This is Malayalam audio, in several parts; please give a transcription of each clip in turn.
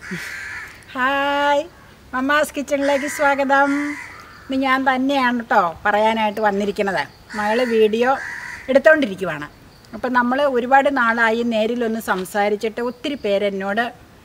ഹായ് മമ്മാസ് കിച്ചണിലേക്ക് സ്വാഗതം ഇന്ന് ഞാൻ തന്നെയാണ് കേട്ടോ പറയാനായിട്ട് വന്നിരിക്കുന്നത് മകള് വീഡിയോ എടുത്തുകൊണ്ടിരിക്കുവാണ് അപ്പം നമ്മൾ ഒരുപാട് നാളായി നേരിലൊന്ന് സംസാരിച്ചിട്ട് ഒത്തിരി പേരെന്നോട്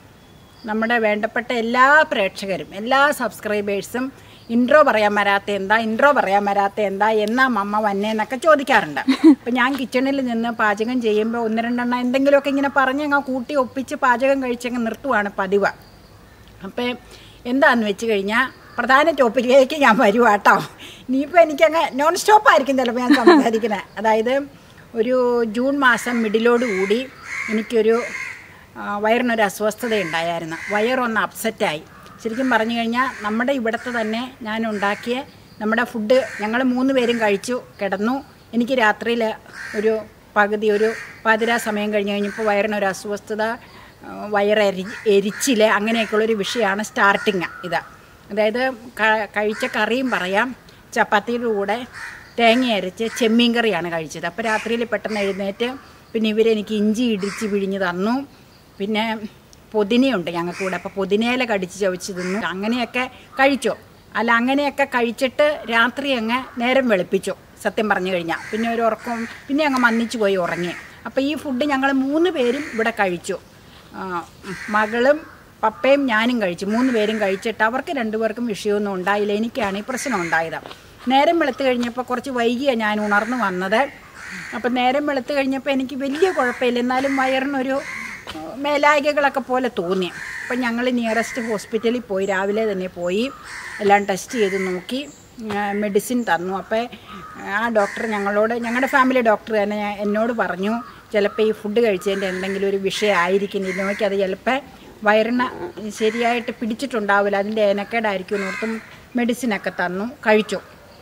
നമ്മുടെ വേണ്ടപ്പെട്ട എല്ലാ പ്രേക്ഷകരും എല്ലാ സബ്സ്ക്രൈബേഴ്സും ഇൻട്രോ പറയാൻ വരാത്ത എന്താ ഇൻട്രോ പറയാൻ വരാത്ത എന്താ എന്നാ മമ്മ വന്നേന്നൊക്കെ ചോദിക്കാറുണ്ട് അപ്പം ഞാൻ കിച്ചണിൽ നിന്ന് പാചകം ചെയ്യുമ്പോൾ ഒന്ന് രണ്ടെണ്ണം എന്തെങ്കിലുമൊക്കെ ഇങ്ങനെ പറഞ്ഞങ്ങ് കൂട്ടി ഒപ്പിച്ച് പാചകം കഴിച്ചങ്ങ് നിർത്തുവാണ് പതിവ് അപ്പം എന്താന്ന് വെച്ച് കഴിഞ്ഞാൽ പ്രധാന ടോപ്പിക്കിലേക്ക് ഞാൻ വരുവാ കേട്ടോ ഇനിയിപ്പോൾ എനിക്കങ്ങ് നോൺ സ്റ്റോപ്പ് ആയിരിക്കും ചിലപ്പോൾ ഞാൻ സംസാരിക്കുന്നത് അതായത് ഒരു ജൂൺ മാസം മിഡിലോട് കൂടി എനിക്കൊരു ആ, വയറിനൊരു അസ്വസ്ഥത ഉണ്ടായിരുന്നു വയറൊന്ന് അപ്സെറ്റായി ശരിക്കും പറഞ്ഞു കഴിഞ്ഞാൽ നമ്മുടെ ഇവിടുത്തെ തന്നെ ഞാൻ ഉണ്ടാക്കിയ നമ്മുടെ ഫുഡ് ഞങ്ങൾ മൂന്ന് പേരും കഴിച്ചു കിടന്നു എനിക്ക് രാത്രിയിൽ ഒരു പകുതി ഒരു പാതിരാ സമയം കഴിഞ്ഞ് കഴിഞ്ഞപ്പോൾ വയറിനൊരു അസ്വസ്ഥത ആ, വയറെരി എരിച്ചിൽ അങ്ങനെയൊക്കെയുള്ളൊരു വിഷയമാണ് സ്റ്റാർട്ടിങ് ഇത് അതായത് ക- കഴിച്ച കറിയും പറയാം ചപ്പാത്തിയുടെ കൂടെ തേങ്ങ അരച്ച് ചെമ്മീൻ കറിയാണ് കഴിച്ചത് അപ്പോൾ രാത്രിയിൽ പെട്ടെന്ന് എഴുന്നേറ്റ് പിന്നെ ഇവരെനിക്ക് ഇഞ്ചി ഇടിച്ച് പിഴിഞ്ഞ് തന്നു പിന്നെ പുതിനയുണ്ട് ഞങ്ങൾക്ക് കൂടെ അപ്പോൾ പുതിനയില കടിച്ച് ചവച്ച് തിന്നു അങ്ങനെയൊക്കെ കഴിച്ചു അല്ല അങ്ങനെയൊക്കെ കഴിച്ചിട്ട് രാത്രി അങ്ങ് നേരം വെളുപ്പിച്ചു സത്യം പറഞ്ഞു കഴിഞ്ഞാൽ പിന്നെ ഒരു ഉറക്കം പിന്നെ അങ്ങ് മന്നിച്ചു പോയി ഉറങ്ങി അപ്പോൾ ഈ ഫുഡ് ഞങ്ങൾ മൂന്ന് പേരും ഇവിടെ കഴിച്ചു ആ, മകളും പപ്പയും ഞാനും കഴിച്ചു മൂന്ന് പേരും കഴിച്ചിട്ട് അവർക്ക് രണ്ടുപേർക്കും വിഷയമൊന്നും ഉണ്ടായില്ല എനിക്കാണ് ഈ പ്രശ്നം ഉണ്ടായത് നേരം വെളുത്ത് കഴിഞ്ഞപ്പോൾ കുറച്ച് വൈകിയാണ് ഞാൻ ഉണർന്നു വന്നത് അപ്പം നേരം വെളുത്ത് കഴിഞ്ഞപ്പോൾ എനിക്ക് വലിയ കുഴപ്പമില്ല എന്നാലും വയറിനൊരു ആ, മേലായികകളൊക്കെ പോലെ തോന്നി അപ്പം ഞങ്ങൾ നിയറസ്റ്റ് ഹോസ്പിറ്റലിൽ പോയി രാവിലെ തന്നെ പോയി എല്ലാം ടെസ്റ്റ് ചെയ്ത് നോക്കി മെഡിസിൻ തന്നു അപ്പോൾ ആ ഡോക്ടർ ഞങ്ങളോട് ഞങ്ങളുടെ ഫാമിലി ഡോക്ടർ തന്നെ ഞാൻ- എന്നോട് പറഞ്ഞു ചിലപ്പോൾ ഈ ഫുഡ് കഴിച്ചതിൻ്റെ എന്തെങ്കിലും ഒരു വിഷയമായിരിക്കും നിന്നോയ്ക്ക് അത് ചിലപ്പോൾ വയറിന് ശരിയായിട്ട് പിടിച്ചിട്ടുണ്ടാവില്ല അതിൻ്റെ ഏനക്കേടായിരിക്കും എന്നോർത്തും മെഡിസിനൊക്കെ തന്നു കഴിച്ചു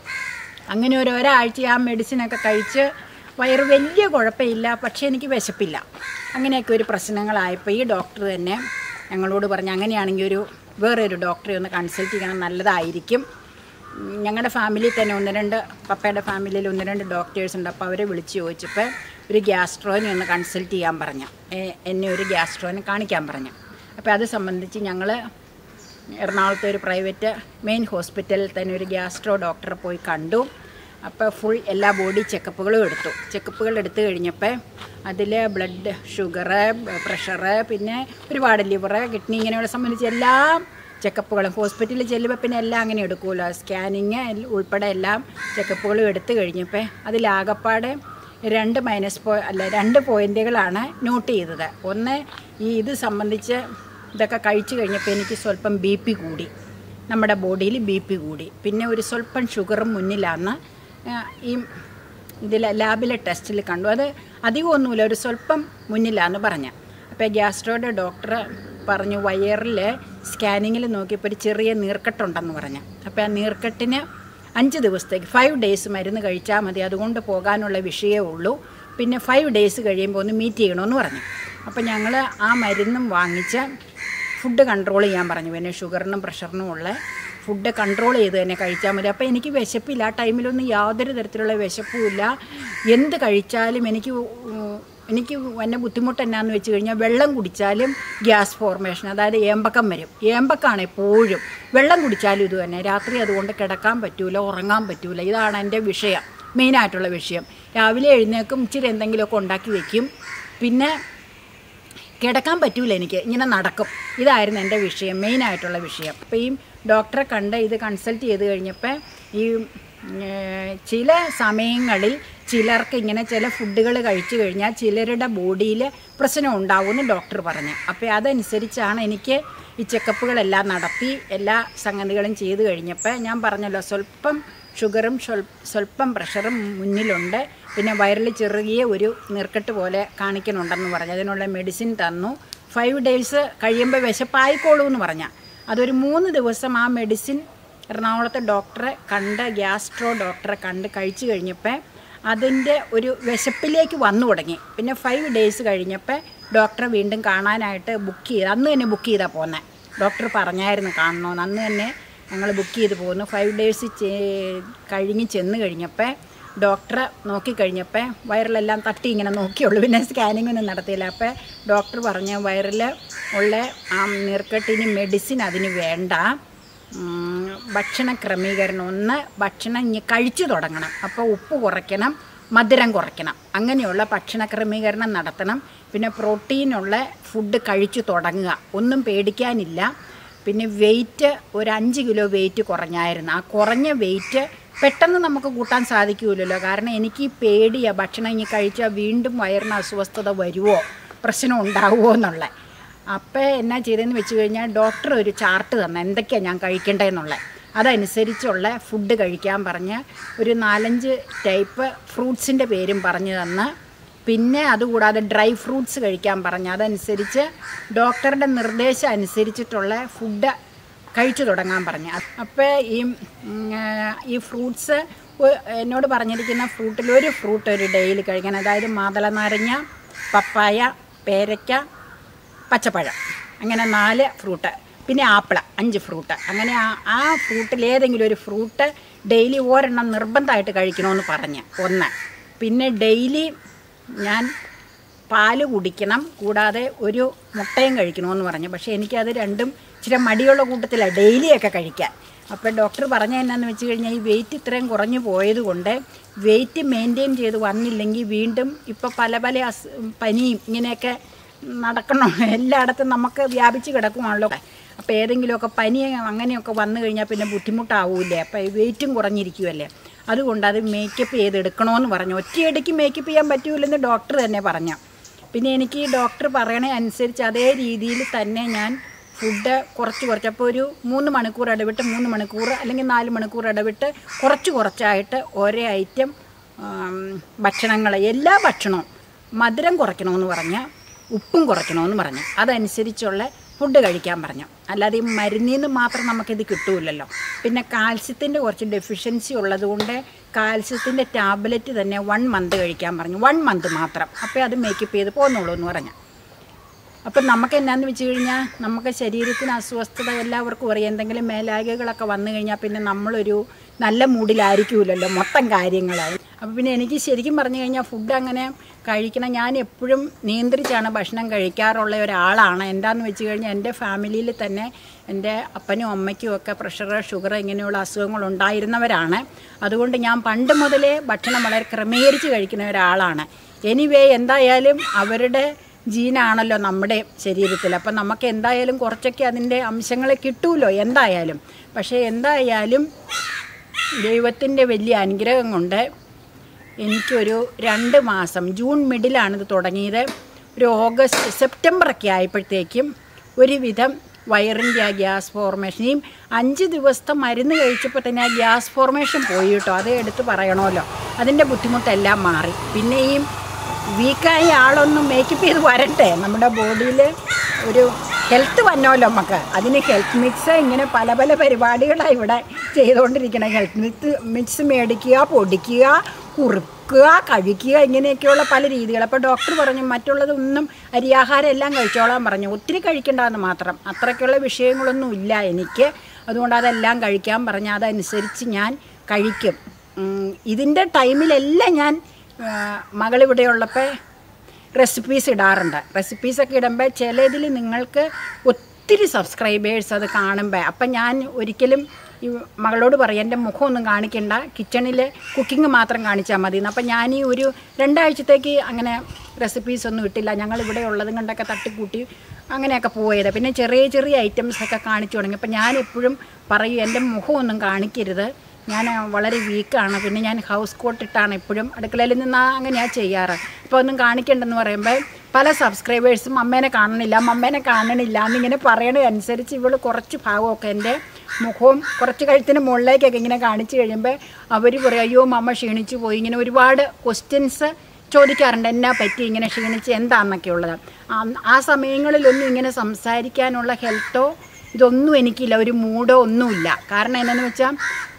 അങ്ങനെ ഒരു ഒരാഴ്ച ആ മെഡിസിനൊക്കെ കഴിച്ച് വയറ് വലിയ കുഴപ്പമില്ല പക്ഷേ എനിക്ക് വിശപ്പില്ല അങ്ങനെയൊക്കെ ഒരു പ്രശ്നങ്ങളായപ്പോൾ ഈ ഡോക്ടർ തന്നെ ഞങ്ങളോട് പറഞ്ഞു അങ്ങനെയാണെങ്കിൽ ഒരു വേറൊരു ഡോക്ടറെ ഒന്ന് കൺസൾട്ട് ചെയ്യണം നല്ലതായിരിക്കും ഉം, ഞങ്ങളുടെ ഫാമിലിയിൽ തന്നെ ഒന്ന് രണ്ട് പപ്പയുടെ ഫാമിലിയിൽ ഒന്ന് രണ്ട് ഡോക്ടേഴ്സ് ഉണ്ട് അപ്പോൾ അവരെ വിളിച്ച് ചോദിച്ചപ്പോൾ ഒരു ഗ്യാസ്ട്രോനെ ഒന്ന് കൺസൾട്ട് ചെയ്യാൻ പറഞ്ഞു എ- എന്നെ ഒരു ഗ്യാസ്ട്രോനെ കാണിക്കാൻ പറഞ്ഞു അപ്പോൾ അത് സംബന്ധിച്ച് ഞങ്ങൾ എറണാകുളത്തെ ഒരു പ്രൈവറ്റ് മെയിൻ ഹോസ്പിറ്റലിൽ തന്നെ ഒരു ഗ്യാസ്ട്രോ ഡോക്ടറെ പോയി കണ്ടു അപ്പോൾ ഫുൾ എല്ലാ ബോഡി ചെക്കപ്പുകളും എടുത്തു ചെക്കപ്പുകൾ എടുത്തു കഴിഞ്ഞപ്പോൾ അതിൽ ബ്ലഡ് ഷുഗർ പ്രഷറ് പിന്നെ ഒരുപാട് ലിവറ് കിഡ്നി ഇങ്ങനെയുള്ള സംബന്ധിച്ച് എല്ലാ ചെക്കപ്പുകളും ഹോസ്പിറ്റലിൽ ചെല്ലുമ്പോൾ പിന്നെ എല്ലാം അങ്ങനെ എടുക്കുമല്ലോ സ്കാനിങ് ഉൾപ്പെടെ എല്ലാം ചെക്കപ്പുകളും എടുത്തു കഴിഞ്ഞപ്പോൾ അതിലാകപ്പാടെ രണ്ട് മൈനസ് പോ അല്ല രണ്ട് പോയിന്റുകളാണ് നോട്ട് ചെയ്തത് ഒന്ന് ഈ ഇത് സംബന്ധിച്ച് ഇതൊക്കെ കഴിച്ചു കഴിഞ്ഞപ്പോൾ എനിക്ക് സ്വല്പം ബി പി കൂടി നമ്മുടെ ബോഡിയിൽ ബി പി കൂടി പിന്നെ ഒരു സ്വല്പം ഷുഗറും മുന്നിലാന്ന് ആ, ഈ ഇതിൽ ലാബിലെ ടെസ്റ്റിൽ കണ്ടു അത് അധികമൊന്നുമില്ല ഒരു സ്വല്പം മുന്നിലാന്ന് പറഞ്ഞ അപ്പോൾ ഗ്യാസ്ട്രോയുടെ ഡോക്ടർ പറഞ്ഞു വയറിൽ സ്കാനിങ്ങിൽ നോക്കിയപ്പോൾ ഒരു ചെറിയ നീർക്കെട്ടുണ്ടെന്ന് പറഞ്ഞു അപ്പോൾ ആ നീർക്കെട്ടിന് അഞ്ച് ദിവസത്തേക്ക് ഫൈവ് ഡേയ്സ് മരുന്ന് കഴിച്ചാൽ മതി അതുകൊണ്ട് പോകാനുള്ള വിഷയമേ ഉള്ളൂ പിന്നെ ഫൈവ് ഡേയ്സ് കഴിയുമ്പോൾ ഒന്ന് മീറ്റ് ചെയ്യണമെന്ന് പറഞ്ഞു അപ്പോൾ ഞങ്ങൾ ആ മരുന്നും വാങ്ങിച്ച് ഫുഡ് കൺട്രോൾ ചെയ്യാൻ പറഞ്ഞു പിന്നെ ഷുഗറിനും പ്രഷറിനും ഉള്ള ഫുഡ് കൺട്രോൾ ചെയ്ത് തന്നെ കഴിച്ചാൽ മതി അപ്പോൾ എനിക്ക് വിശപ്പില്ല ആ ടൈമിലൊന്നും യാതൊരു തരത്തിലുള്ള വിശപ്പുമില്ല എന്ത് കഴിച്ചാലും എനിക്ക് ഉം, എനിക്ക് എന്നെ ബുദ്ധിമുട്ട് എന്നാന്ന് വെച്ച് കഴിഞ്ഞാൽ വെള്ളം കുടിച്ചാലും ഗ്യാസ് ഫോർമേഷൻ അതായത് ഏമ്പക്കം വരും ഏമ്പക്കാണ് എപ്പോഴും വെള്ളം കുടിച്ചാലും ഇത് തന്നെ രാത്രി അതുകൊണ്ട് കിടക്കാൻ പറ്റൂല ഉറങ്ങാൻ പറ്റൂല ഇതാണ് എൻ്റെ വിഷയം മെയിനായിട്ടുള്ള വിഷയം രാവിലെ എഴുന്നേക്കും ഇച്ചിരി എന്തെങ്കിലുമൊക്കെ ഉണ്ടാക്കി വെക്കും പിന്നെ കിടക്കാൻ പറ്റൂല എനിക്ക് ഇങ്ങനെ നടക്കും ഇതായിരുന്നു എൻ്റെ വിഷയം മെയിനായിട്ടുള്ള വിഷയം അപ്പോൾ ഈ ഡോക്ടറെ കണ്ട് ഇത് കൺസൾട്ട് ചെയ്ത് കഴിഞ്ഞപ്പോൾ ഈ ഏർ, ചില സമയങ്ങളിൽ ചിലർക്ക് ഇങ്ങനെ ചില ഫുഡുകൾ കഴിച്ചു കഴിഞ്ഞാൽ ചിലരുടെ ബോഡിയിൽ പ്രശ്നം ഉണ്ടാവുമെന്ന് ഡോക്ടർ പറഞ്ഞു അപ്പോൾ അതനുസരിച്ചാണ് എനിക്ക് ഈ ചെക്കപ്പുകളെല്ലാം നടത്തി എല്ലാ സംഗതികളും ചെയ്ത് കഴിഞ്ഞപ്പോൾ ഞാൻ പറഞ്ഞല്ലോ സ്വല്പം ഷുഗറും സ്വൽ- സ്വല്പം പ്രഷറും മുന്നിലുണ്ട് പിന്നെ വയറിൽ ചെറിയ ഒരു നീർക്കെട്ട് പോലെ കാണിക്കുന്നുണ്ടെന്ന് പറഞ്ഞു അതിനുള്ള മെഡിസിൻ തന്നു ഫൈവ് ഡേയ്സ് കഴിയുമ്പോൾ വിശപ്പായിക്കോളൂ എന്ന് പറഞ്ഞ അതൊരു മൂന്ന് ദിവസം ആ മെഡിസിൻ എറണാകുളത്തെ ഡോക്ടറെ കണ്ട് ഗ്യാസ്ട്രോ ഡോക്ടറെ കണ്ട് കഴിച്ചു കഴിഞ്ഞപ്പോൾ അതിൻ്റെ ഒരു വിശപ്പിലേക്ക് വന്നു തുടങ്ങി പിന്നെ ഫൈവ് ഡേയ്സ് കഴിഞ്ഞപ്പോൾ ഡോക്ടറെ വീണ്ടും കാണാനായിട്ട് ബുക്ക് ചെയ്ത് അന്ന് തന്നെ ബുക്ക് ചെയ്താൽ പോകുന്നത് ഡോക്ടർ പറഞ്ഞായിരുന്നു കാണണമെന്ന് അന്ന് തന്നെ ഞങ്ങൾ ബുക്ക് ചെയ്ത് പോകുന്നു ഫൈവ് ഡേയ്സ് കഴിഞ്ഞ് ചെന്ന് കഴിഞ്ഞപ്പോൾ ഡോക്ടറെ നോക്കിക്കഴിഞ്ഞപ്പോൾ വയറിലെല്ലാം തട്ടി ഇങ്ങനെ നോക്കിയുള്ളൂ പിന്നെ സ്കാനിങ് ഒന്നും നടത്തിയില്ല അപ്പോൾ ഡോക്ടർ പറഞ്ഞ വയറിൽ ഉള്ള ആ നീർക്കെട്ടിന് മെഡിസിൻ അതിന് വേണ്ട ഉം, ഭക്ഷണ ക്രമീകരണം ഒന്ന് ഭക്ഷണം ഇനി കഴിച്ചു തുടങ്ങണം അപ്പോൾ ഉപ്പ് കുറയ്ക്കണം മധുരം കുറയ്ക്കണം അങ്ങനെയുള്ള ഭക്ഷണ ക്രമീകരണം നടത്തണം പിന്നെ പ്രോട്ടീനുള്ള ഫുഡ് കഴിച്ചു തുടങ്ങുക ഒന്നും പേടിക്കാനില്ല പിന്നെ വെയിറ്റ് ഒരു അഞ്ച് കിലോ വെയിറ്റ് കുറഞ്ഞായിരുന്നു ആ കുറഞ്ഞ വെയിറ്റ് പെട്ടെന്ന് നമുക്ക് കൂട്ടാൻ സാധിക്കില്ലല്ലോ കാരണം എനിക്ക് ഈ പേടിയാണ് ഭക്ഷണം ഇനി കഴിച്ചാൽ വീണ്ടും വയറിന് അസ്വസ്ഥത വരുമോ പ്രശ്നം ഉണ്ടാവുമോ എന്നുള്ള അപ്പോൾ എന്നാ ചെയ്തതെന്ന് വെച്ച് കഴിഞ്ഞാൽ ഡോക്ടർ ഒരു ചാർട്ട് തന്നെ എന്തൊക്കെയാണ് ഞാൻ കഴിക്കേണ്ടതെന്നുള്ളത് അതനുസരിച്ചുള്ള ഫുഡ് കഴിക്കാൻ പറഞ്ഞ് ഒരു നാലഞ്ച് ടൈപ്പ് ഫ്രൂട്ട്സിൻ്റെ പേരും പറഞ്ഞു തന്ന് പിന്നെ അതുകൂടാതെ ഡ്രൈ ഫ്രൂട്ട്സ് കഴിക്കാൻ പറഞ്ഞു അതനുസരിച്ച് ഡോക്ടറുടെ നിർദ്ദേശം അനുസരിച്ചിട്ടുള്ള ഫുഡ് കഴിച്ചു തുടങ്ങാൻ പറഞ്ഞു അപ്പോൾ ഈ ഉം, ആ, ഈ ഫ്രൂട്ട്സ് എന്നോട് പറഞ്ഞിരിക്കുന്ന ഫ്രൂട്ടിൽ ഒരു ഫ്രൂട്ട് ഒരു ഡെയിലി കഴിക്കാൻ അതായത് മാതള നാരങ്ങ പപ്പായ പേരയ്ക്ക പച്ചപ്പഴം അങ്ങനെ നാല് ഫ്രൂട്ട് പിന്നെ ആപ്പിള അഞ്ച് ഫ്രൂട്ട് അങ്ങനെ ആ ആ ഫ്രൂട്ടിൽ ഏതെങ്കിലും ഒരു ഫ്രൂട്ട് ഡെയിലി ഒരെണ്ണം നിർബന്ധമായിട്ട് കഴിക്കണമെന്ന് പറഞ്ഞ് ഒന്ന് പിന്നെ ഡെയിലി ഞാൻ പാല് കുടിക്കണം കൂടാതെ ഒരു മുട്ടയും കഴിക്കണമെന്ന് പറഞ്ഞു പക്ഷേ എനിക്കത് രണ്ടും ഇച്ചിരി മടിയുള്ള കൂട്ടത്തിലാണ് ഡെയിലിയൊക്കെ കഴിക്കാൻ അപ്പോൾ ഡോക്ടർ പറഞ്ഞ എന്നാന്ന് വെച്ച് കഴിഞ്ഞാൽ ഈ വെയിറ്റ് ഇത്രയും കുറഞ്ഞു പോയത് കൊണ്ട് വെയിറ്റ് മെയിൻറ്റെയിൻ ചെയ്ത് വന്നില്ലെങ്കിൽ വീണ്ടും ഇപ്പോൾ പല പല അസ് പനിയും ഇങ്ങനെയൊക്കെ നടക്കണം എല്ലായിടത്തും നമുക്ക് വ്യാപിച്ച് കിടക്കുവാണല്ലോ അപ്പോൾ ഏതെങ്കിലുമൊക്കെ പനി അങ്ങനെയൊക്കെ വന്നു കഴിഞ്ഞാൽ പിന്നെ ബുദ്ധിമുട്ടാവൂലേ അപ്പോൾ ഈ വെയിറ്റും കുറഞ്ഞിരിക്കുമല്ലേ അതുകൊണ്ട് അത് മേക്കപ്പ് ചെയ്തെടുക്കണമെന്ന് പറഞ്ഞു ഒറ്റയടിക്ക് മേക്കപ്പ് ചെയ്യാൻ പറ്റൂലെന്ന് ഡോക്ടർ തന്നെ പറഞ്ഞു പിന്നെ എനിക്ക് ഡോക്ടർ പറയണ അനുസരിച്ച് അതേ രീതിയിൽ തന്നെ ഞാൻ ഫുഡ് കുറച്ച് കുറച്ച് അപ്പോൾ ഒരു മൂന്ന് മണിക്കൂർ ഇടവിട്ട് മൂന്ന് മണിക്കൂർ അല്ലെങ്കിൽ നാല് മണിക്കൂർ ഇടവിട്ട് കുറച്ച് കുറച്ചായിട്ട് ഓരോ ഐറ്റം ഭക്ഷണങ്ങൾ എല്ലാ ഭക്ഷണവും മധുരം കുറയ്ക്കണമെന്ന് പറഞ്ഞ് ഉപ്പും കുറയ്ക്കണമെന്ന് പറഞ്ഞു അതനുസരിച്ചുള്ള ഫുഡ് കഴിക്കാൻ പറഞ്ഞു അല്ലാതെ ഈ മരുന്നിൽ നിന്ന് മാത്രം നമുക്കിത് കിട്ടൂലല്ലോ പിന്നെ കാൽസ്യത്തിൻ്റെ കുറച്ച് ഡെഫിഷ്യൻസി ഉള്ളതുകൊണ്ട് കാൽസ്യത്തിൻ്റെ ടാബ്ലറ്റ് തന്നെ വൺ മന്ത് കഴിക്കാൻ പറഞ്ഞു വൺ മന്ത് മാത്രം അപ്പോൾ അത് മേക്കപ്പ് ചെയ്ത് പോകുന്നുള്ളൂ എന്ന് പറഞ്ഞു അപ്പം നമുക്ക് എന്നാന്ന് വെച്ച് കഴിഞ്ഞാൽ നമുക്ക് ശരീരത്തിന് അസ്വസ്ഥത എല്ലാവർക്കും അറിയാം എന്തെങ്കിലും മേലാകകളൊക്കെ വന്നു കഴിഞ്ഞാൽ പിന്നെ നമ്മളൊരു നല്ല മൂഡിലായിരിക്കുമല്ലോ മൊത്തം കാര്യങ്ങൾ അപ്പം പിന്നെ എനിക്ക് ശരിക്കും പറഞ്ഞു കഴിഞ്ഞാൽ ഫുഡ് അങ്ങനെ കഴിക്കണം ഞാൻ എപ്പോഴും നിയന്ത്രിച്ചാണ് ഭക്ഷണം കഴിക്കാറുള്ള ഒരാളാണ് എന്താന്ന് വെച്ച് കഴിഞ്ഞാൽ എൻ്റെ ഫാമിലിയിൽ തന്നെ എൻ്റെ അപ്പനും അമ്മയ്ക്കും ഒക്കെ പ്രഷർ ഷുഗർ ഇങ്ങനെയുള്ള അസുഖങ്ങൾ ഉണ്ടായിരുന്നവരാണ് അതുകൊണ്ട് ഞാൻ പണ്ട് മുതലേ ഭക്ഷണം വളരെ ക്രമീകരിച്ച് കഴിക്കുന്ന ഒരാളാണ് എനിവേ എന്തായാലും അവരുടെ ജീനാണല്ലോ നമ്മുടെ ശരീരത്തിൽ അപ്പം നമുക്ക് എന്തായാലും കുറച്ചൊക്കെ അതിൻ്റെ അംശങ്ങൾ കിട്ടുമല്ലോ എന്തായാലും പക്ഷേ എന്തായാലും ദൈവത്തിൻ്റെ വലിയ അനുഗ്രഹം കൊണ്ട് എനിക്കൊരു രണ്ട് മാസം ജൂൺ മിഡിലാണ് ഇത് തുടങ്ങിയത് ഒരു ഓഗസ്റ്റ് സെപ്റ്റംബറൊക്കെ ആയപ്പോഴത്തേക്കും ഒരുവിധം വയറിൻ്റെ ആ ഗ്യാസ് ഫോർമേഷനെയും അഞ്ച് ദിവസത്തെ മരുന്ന് കഴിച്ചപ്പോൾ തന്നെ ആ ഗ്യാസ് ഫോർമേഷൻ പോയി കേട്ടോ അത് എടുത്ത് പറയണമല്ലോ അതിൻ്റെ ബുദ്ധിമുട്ടെല്ലാം മാറി പിന്നെ ഈ വീക്കായ ആളൊന്നും മേക്കപ്പ് ചെയ്ത് വരട്ടെ നമ്മുടെ ബോഡിയിൽ ഒരു ഹെൽത്ത് വന്നോല്ലോ നമുക്ക് അതിന് ഹെൽത്ത് മിക്സ് ഇങ്ങനെ പല പല പരിപാടികളാണ് ഇവിടെ ചെയ്തുകൊണ്ടിരിക്കണം ഹെൽത്ത് മിക്സ് മിക്സ് മേടിക്കുക പൊടിക്കുക കുറുക്കുക കഴിക്കുക ഇങ്ങനെയൊക്കെയുള്ള പല രീതികൾ അപ്പോൾ ഡോക്ടർ പറഞ്ഞു മറ്റുള്ളതൊന്നും അരിയാഹാരം എല്ലാം കഴിച്ചോളാൻ പറഞ്ഞു ഒത്തിരി കഴിക്കേണ്ടതെന്ന് മാത്രം അത്രയ്ക്കുള്ള വിഷയങ്ങളൊന്നും ഇല്ല എനിക്ക് അതുകൊണ്ട് അതെല്ലാം കഴിക്കാൻ പറഞ്ഞു അതനുസരിച്ച് ഞാൻ കഴിക്കും ഉം, ഇതിൻ്റെ ടൈമിലെല്ലാം ഞാൻ ആ, മകളിവിടെ ഉള്ളപ്പോൾ റെസിപ്പീസ് ഇടാറുണ്ട് റെസിപ്പീസൊക്കെ ഇടുമ്പോൾ ചിലതിൽ നിങ്ങൾക്ക് ഒത്തിരി സബ്സ്ക്രൈബേഴ്സ് അത് കാണുമ്പോൾ അപ്പം ഞാൻ ഒരിക്കലും ഈ മകളോട് പറയും എൻ്റെ മുഖമൊന്നും കാണിക്കണ്ട കിച്ചണിൽ കുക്കിംഗ് മാത്രം കാണിച്ചാൽ മതി എന്ന് അപ്പം ഞാൻ ഈ ഒരു രണ്ടാഴ്ചത്തേക്ക് അങ്ങനെ റെസിപ്പീസ് ഒന്നും ഇട്ടില്ല ഞങ്ങൾ ഇവിടെ ഉള്ളതും കണ്ടൊക്കെ തട്ടിക്കൂട്ടി അങ്ങനെയൊക്കെ പോയത് പിന്നെ ചെറിയ ചെറിയ ഐറ്റംസ് ഒക്കെ കാണിച്ചു തുടങ്ങി അപ്പം ഞാൻ എപ്പോഴും പറയും എൻ്റെ മുഖമൊന്നും കാണിക്കരുത് ഞാൻ വളരെ വീക്കാണ് പിന്നെ ഞാൻ ഹൗസ് കോട്ട് ഇട്ടാണ് എപ്പോഴും അടുക്കളയിൽ നിന്ന് അങ്ങനെയാണ് ചെയ്യാറ് അപ്പോൾ ഒന്നും കാണിക്കണ്ടെന്ന് പറയുമ്പോൾ പല സബ്സ്ക്രൈബേഴ്സും അമ്മേനെ കാണണില്ല അമ്മേനെ കാണണില്ല എന്നിങ്ങനെ പറയണത് അനുസരിച്ച് ഇവൾ കുറച്ച് ഭാഗമൊക്കെ എൻ്റെ മുഖവും കുറച്ച് കഴുത്തിന് മുകളിലേക്കൊക്കെ ഇങ്ങനെ കാണിച്ചു കഴിയുമ്പോൾ അവർ പറയും അയ്യോ മമ്മ ക്ഷീണിച്ചു പോയി ഇങ്ങനെ ഒരുപാട് ക്വസ്റ്റ്യൻസ് ചോദിക്കാറുണ്ട് എന്നാ പറ്റി ഇങ്ങനെ ക്ഷീണിച്ച് എന്താണെന്നൊക്കെ ഉള്ളത് ആ- ആ സമയങ്ങളിലൊന്നും ഇങ്ങനെ സംസാരിക്കാനുള്ള ഹെൽത്തോ ഇതൊന്നും എനിക്കില്ല ഒരു മൂഡോ ഒന്നുമില്ല കാരണം എന്താണെന്ന് വെച്ചാൽ